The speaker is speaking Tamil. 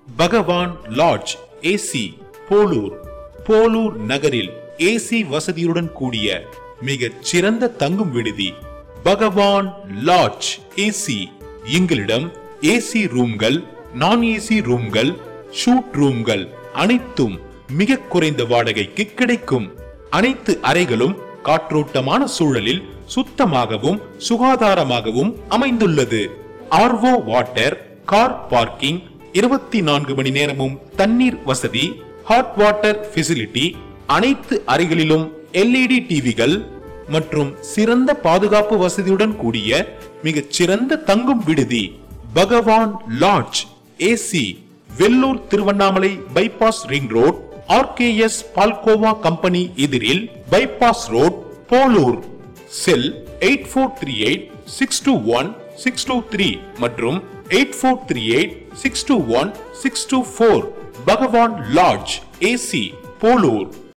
பகவான் லாட்ஜ் ஏசி போலூர் போலூர் நகரில் ஏசி வசதியுடன் கூடிய மிகச் சிறந்த தங்கும் விடுதி பகவான் லாட்ஜ் ஏசி எங்களிடம் ஏசி ரூம்கள் நான் ஏசி ரூம்கள் ஷூட் ரூம்கள் அனைத்தும் மிக குறைந்த வாடகைக்கு கிடைக்கும் அனைத்து அறைகளும் காற்றோட்டமான சூழலில் சுத்தமாகவும் சுகாதாரமாகவும் அமைந்துள்ளது ஆர்வோ வாட்டர் கார் பார்க்கிங் இருபத்தி நான்கு மணி நேரமும் தண்ணீர் வசதி ஹாட் வாட்டர் ஃபெசிலிட்டி அனைத்து அறைகளிலும் எல்இடி டிவிகள் மற்றும் சிறந்த பாதுகாப்பு வசதியுடன் கூடிய மிகச் சிறந்த தங்கும் விடுதி Bhagavan lodge AC Vellur Tiruvannamalai bypass ring road RKS palkova company எதிரில் bypass road Polur cell eight four three eight six two one six two three மற்றும் eight four three eight six two one six two four Bhagavan lodge AC Polur